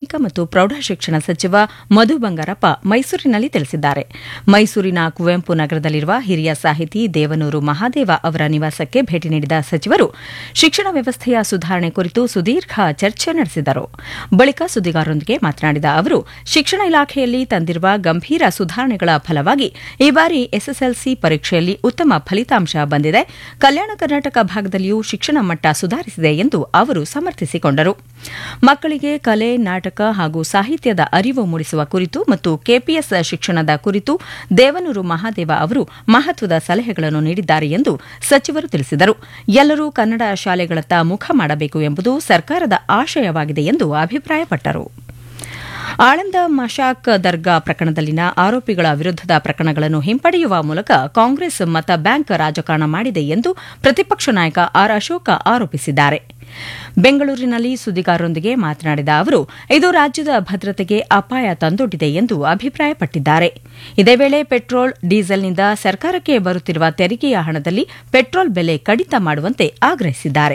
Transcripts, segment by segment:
ಪ್ರಾಥಮಿಕ ಮತ್ತು ಪ್ರೌಢಶಿಕ್ಷಣ ಸಚಿವ ಮಧು ಬಂಗಾರಪ್ಪ ಮೈಸೂರಿನಲ್ಲಿ ತಿಳಿಸಿದ್ದಾರೆ ಮೈಸೂರಿನ ಕುವೆಂಪು ನಗರದಲ್ಲಿರುವ ಹಿರಿಯ ಸಾಹಿತಿ ದೇವನೂರು ಮಹಾದೇವ ಅವರ ನಿವಾಸಕ್ಕೆ ಭೇಟಿ ನೀಡಿದ ಸಚಿವರು ಶಿಕ್ಷಣ ವ್ಯವಸ್ಥೆಯ ಸುಧಾರಣೆ ಕುರಿತು ಸುದೀರ್ಘ ಚರ್ಚೆ ನಡೆಸಿದರು ಬಳಿಕ ಸುದ್ದಿಗಾರರೊಂದಿಗೆ ಮಾತನಾಡಿದ ಅವರು ಶಿಕ್ಷಣ ಇಲಾಖೆಯಲ್ಲಿ ತಂದಿರುವ ಗಂಭೀರ ಸುಧಾರಣೆಗಳ ಫಲವಾಗಿ ಈ ಬಾರಿ ಎಸ್ಎಸ್ಎಲ್ಸಿ ಪರೀಕ್ಷೆಯಲ್ಲಿ ಉತ್ತಮ ಫಲಿತಾಂಶ ಬಂದಿದೆ ಕಲ್ಯಾಣ ಕರ್ನಾಟಕ ಭಾಗದಲ್ಲಿಯೂ ಶಿಕ್ಷಣ ಮಟ್ಟ ಸುಧಾರಿಸಿದೆ ಎಂದು ಅವರು ಸಮರ್ಥಿಸಿಕೊಂಡರು ಮಕ್ಕಳಿಗೆ ಕಲೆ ನಾಟಕ ಹಾಗೂ ಸಾಹಿತ್ಯದ ಅರಿವು ಮೂಡಿಸುವ ಕುರಿತು ಮತ್ತು ಕೆಪಿಎಸ್ ಶಿಕ್ಷಣದ ಕುರಿತು ದೇವನೂರು ಮಹಾದೇವ ಅವರು ಮಹತ್ವದ ಸಲಹೆಗಳನ್ನು ನೀಡಿದ್ದಾರೆ ಎಂದು ಸಚಿವರು ತಿಳಿಸಿದರು ಎಲ್ಲರೂ ಕನ್ನಡ ಶಾಲೆಗಳತ್ತ ಮುಖ ಮಾಡಬೇಕು ಎಂಬುದು ಸರ್ಕಾರದ ಆಶಯವಾಗಿದೆ ಎಂದು ಅಭಿಪ್ರಾಯಪಟ್ಟರು ಆಳಂದ ಮಶಾಕ್ ದರ್ಗಾ ಪ್ರಕರಣದಲ್ಲಿನ ಆರೋಪಿಗಳ ವಿರುದ್ದದ ಪ್ರಕರಣಗಳನ್ನು ಹಿಂಪಡೆಯುವ ಮೂಲಕ ಕಾಂಗ್ರೆಸ್ ಮತ ಬ್ಯಾಂಕ್ ರಾಜಕಾರಣ ಮಾಡಿದೆ ಎಂದು ಪ್ರತಿಪಕ್ಷ ನಾಯಕ ಆರ್ ಅಶೋಕ ಆರೋಪಿಸಿದ್ದಾರೆ ಬೆಂಗಳೂರಿನಲ್ಲಿ ಸುದ್ದಿಗಾರರೊಂದಿಗೆ ಮಾತನಾಡಿದ ಅವರು ಇದು ರಾಜ್ಯದ ಭದ್ರತೆಗೆ ಅಪಾಯ ತಂದೊಡ್ಡಿದೆ ಎಂದು ಅಭಿಪ್ರಾಯಪಟ್ಟಿದ್ದಾರೆ ಇದೇ ವೇಳೆ ಪೆಟ್ರೋಲ್ ಡೀಸೆಲ್ನಿಂದ ಸರ್ಕಾರಕ್ಕೆ ಬರುತ್ತಿರುವ ತೆರಿಗೆಯ ಹಣದಲ್ಲಿ ಪೆಟ್ರೋಲ್ ಬೆಲೆ ಕಡಿತ ಮಾಡುವಂತೆ ಆಗ್ರಹಿಸಿದ್ದಾರೆ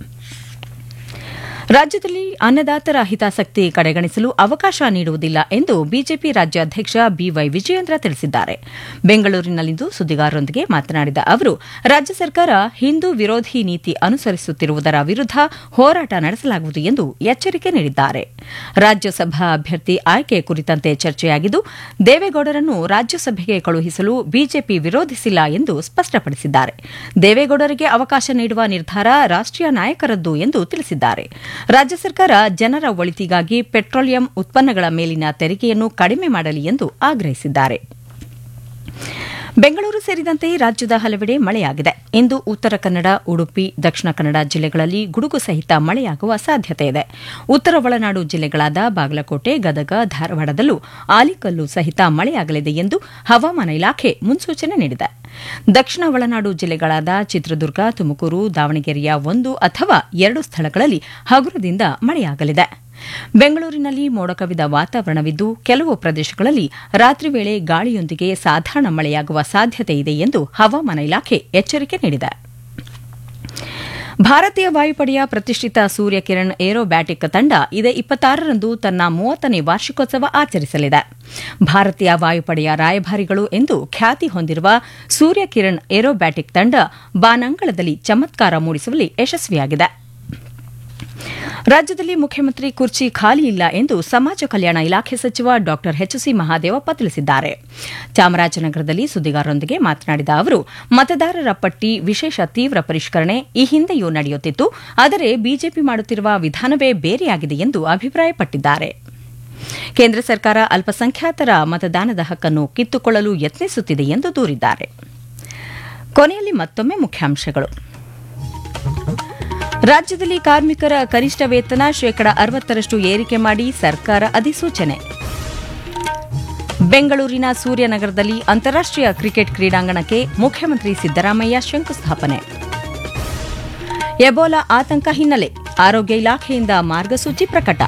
ರಾಜ್ಯದಲ್ಲಿ ಅನ್ನದಾತರ ಹಿತಾಸಕ್ತಿ ಕಡೆಗಣಿಸಲು ಅವಕಾಶ ನೀಡುವುದಿಲ್ಲ ಎಂದು ಬಿಜೆಪಿ ರಾಜ್ಯಾಧ್ಯಕ್ಷ ಬಿವೈ ವಿಜಯೇಂದ್ರ ತಿಳಿಸಿದ್ದಾರೆ ಬೆಂಗಳೂರಿನಲ್ಲಿಂದು ಸುದ್ದಿಗಾರರೊಂದಿಗೆ ಮಾತನಾಡಿದ ಅವರು ರಾಜ್ಯ ಸರ್ಕಾರ ಹಿಂದೂ ವಿರೋಧಿ ನೀತಿ ಅನುಸರಿಸುತ್ತಿರುವುದರ ವಿರುದ್ದ ಹೋರಾಟ ನಡೆಸಲಾಗುವುದು ಎಂದು ಎಚ್ಚರಿಕೆ ನೀಡಿದ್ದಾರೆ ರಾಜ್ಯಸಭಾ ಅಭ್ಯರ್ಥಿ ಆಯ್ಕೆ ಕುರಿತಂತೆ ಚರ್ಚೆಯಾಗಿದ್ದು ದೇವೇಗೌಡರನ್ನು ರಾಜ್ಯಸಭೆಗೆ ಕಳುಹಿಸಲು ಬಿಜೆಪಿ ವಿರೋಧಿಸಿಲ್ಲ ಎಂದು ಸ್ಪಷ್ಟಪಡಿಸಿದ್ದಾರೆ ದೇವೇಗೌಡರಿಗೆ ಅವಕಾಶ ನೀಡುವ ನಿರ್ಧಾರ ರಾಷ್ಟೀಯ ನಾಯಕರದ್ದು ಎಂದು ತಿಳಿಸಿದ್ದಾರೆ ರಾಜ್ಯ ಸರ್ಕಾರ ಜನರ ಒಳಿತಿಗಾಗಿ ಪೆಟ್ರೋಲಿಯಂ ಉತ್ಪನ್ನಗಳ ಮೇಲಿನ ತೆರಿಗೆಯನ್ನು ಕಡಿಮೆ ಮಾಡಲಿ ಎಂದು ಆಗ್ರಹಿಸಿದ್ದಾರೆ ಬೆಂಗಳೂರು ಸೇರಿದಂತೆ ರಾಜ್ಯದ ಹಲವೆಡೆ ಮಳೆಯಾಗಿದೆ ಇಂದು ಉತ್ತರ ಕನ್ನಡ ಉಡುಪಿ ದಕ್ಷಿಣ ಕನ್ನಡ ಜಿಲ್ಲೆಗಳಲ್ಲಿ ಗುಡುಗು ಸಹಿತ ಮಳೆಯಾಗುವ ಸಾಧ್ಯತೆ ಇದೆ ಉತ್ತರ ಒಳನಾಡು ಜಿಲ್ಲೆಗಳಾದ ಬಾಗಲಕೋಟೆ ಗದಗ ಧಾರವಾಡದಲ್ಲೂ ಆಲಿಕಲ್ಲು ಸಹಿತ ಮಳೆಯಾಗಲಿದೆ ಎಂದು ಹವಾಮಾನ ಇಲಾಖೆ ಮುನ್ಸೂಚನೆ ನೀಡಿದೆ ದಕ್ಷಿಣ ಒಳನಾಡು ಜಿಲ್ಲೆಗಳಾದ ಚಿತ್ರದುರ್ಗ ತುಮಕೂರು ದಾವಣಗೆರೆಯ ಒಂದು ಅಥವಾ ಎರಡು ಸ್ಥಳಗಳಲ್ಲಿ ಹಗುರದಿಂದ ಮಳೆಯಾಗಲಿದೆ ಬೆಂಗಳೂರಿನಲ್ಲಿ ಮೋಡ ಕವಿದ ವಾತಾವರಣವಿದ್ದು ಕೆಲವು ಪ್ರದೇಶಗಳಲ್ಲಿ ರಾತ್ರಿ ವೇಳೆ ಗಾಳಿಯೊಂದಿಗೆ ಸಾಧಾರಣ ಮಳೆಯಾಗುವ ಸಾಧ್ಯತೆ ಇದೆ ಎಂದು ಹವಾಮಾನ ಇಲಾಖೆ ಎಚ್ಚರಿಕೆ ನೀಡಿದೆ ಭಾರತೀಯ ವಾಯುಪಡೆಯ ಪ್ರತಿಷ್ಠಿತ ಸೂರ್ಯಕಿರಣ್ ಏರೋಬ್ಯಾಟಿಕ್ ತಂಡ ಇದೇ ಇಪ್ಪತ್ತಾರರಂದು ತನ್ನ ಮೂವತ್ತನೇ ವಾರ್ಷಿಕೋತ್ಸವ ಆಚರಿಸಲಿದೆ ಭಾರತೀಯ ವಾಯುಪಡೆಯ ರಾಯಭಾರಿಗಳು ಎಂದು ಖ್ಯಾತಿ ಹೊಂದಿರುವ ಸೂರ್ಯಕಿರಣ್ ಏರೋಬ್ಯಾಟಿಕ್ ತಂಡ ಬಾನಂಗಳದಲ್ಲಿ ಚಮತ್ಕಾರ ಮೂಡಿಸುವಲ್ಲಿ ಯಶಸ್ವಿಯಾಗಿದೆ ರಾಜ್ಯದಲ್ಲಿ ಮುಖ್ಯಮಂತ್ರಿ ಕುರ್ಚಿ ಖಾಲಿ ಇಲ್ಲ ಎಂದು ಸಮಾಜ ಕಲ್ಯಾಣ ಇಲಾಖೆ ಸಚಿವ ಡಾ ಎಚ್ಸಿ ಮಹಾದೇವಪ್ಪ ತಿಳಿಸಿದ್ದಾರೆ ಚಾಮರಾಜನಗರದಲ್ಲಿ ಸುದ್ದಿಗಾರರೊಂದಿಗೆ ಮಾತನಾಡಿದ ಅವರು ಮತದಾರರ ಪಟ್ಟಿ ವಿಶೇಷ ತೀವ್ರ ಪರಿಷ್ಕರಣೆ ಈ ಹಿಂದೆಯೂ ನಡೆಯುತ್ತಿತ್ತು ಆದರೆ ಬಿಜೆಪಿ ಮಾಡುತ್ತಿರುವ ವಿಧಾನವೇ ಬೇರೆಯಾಗಿದೆ ಎಂದು ಅಭಿಪ್ರಾಯಪಟ್ಟಿದ್ದಾರೆ ಕೇಂದ್ರ ಸರ್ಕಾರ ಅಲ್ಪಸಂಖ್ಯಾತರ ಮತದಾನದ ಹಕ್ಕನ್ನು ಕಿತ್ತುಕೊಳ್ಳಲು ಯತ್ನಿಸುತ್ತಿದೆ ಎಂದು ದೂರಿದ್ದಾರೆ ಕೊನೆಯಲ್ಲಿ ಮತ್ತೊಮ್ಮೆ ಮುಖ್ಯಾಂಶಗಳು ರಾಜ್ಯದಲ್ಲಿ ಕಾರ್ಮಿಕರ ಕನಿಷ್ಠ ವೇತನ ಶೇಕಡಾ ಅರವತ್ತರಷ್ಟು ಏರಿಕೆ ಮಾಡಿ ಸರ್ಕಾರ ಅಧಿಸೂಚನೆ ಬೆಂಗಳೂರಿನ ಸೂರ್ಯನಗರದಲ್ಲಿ ಅಂತಾರಾಷ್ಟೀಯ ಕ್ರಿಕೆಟ್ ಕ್ರೀಡಾಂಗಣಕ್ಕೆ ಮುಖ್ಯಮಂತ್ರಿ ಸಿದ್ದರಾಮಯ್ಯ ಶಂಕುಸ್ಥಾಪನೆ ಎಬೋಲಾ ಆತಂಕ ಹಿನ್ನೆಲೆ ಆರೋಗ್ಯ ಇಲಾಖೆಯಿಂದ ಮಾರ್ಗಸೂಚಿ ಪ್ರಕಟ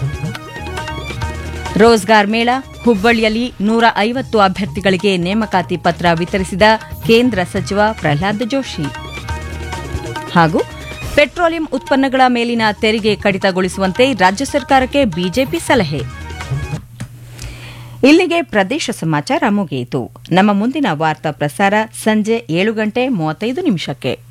ರೋಜ್ಗಾರ್ ಮೇಳ ಹುಬ್ಬಳ್ಳಿಯಲ್ಲಿ ನೂರ ಐವತ್ತು ಅಭ್ಯರ್ಥಿಗಳಿಗೆ ನೇಮಕಾತಿ ಪತ್ರ ವಿತರಿಸಿದ ಕೇಂದ್ರ ಸಚಿವ ಪ್ರಹ್ಲಾದ್ ಜೋಶಿ ಹಾಗೂ ಪೆಟ್ರೋಲಿಯಂ ಉತ್ಪನ್ನಗಳ ಮೇಲಿನ ತೆರಿಗೆ ಕಡಿತಗೊಳಿಸುವಂತೆ ರಾಜ್ಯ ಸರ್ಕಾರಕ್ಕೆ ಬಿಜೆಪಿ ಸಲಹೆ ಇಲ್ಲಿಗೆ ಪ್ರದೇಶ ಸಮಾಚಾರ ಮುಗಿಯಿತು ನಮ್ಮ ಮುಂದಿನ ವಾರ್ತಾ ಪ್ರಸಾರ ಸಂಜೆ ಏಳು ಗಂಟೆ ಮೂವತ್ತೈದು ನಿಮಿಷಕ್ಕೆ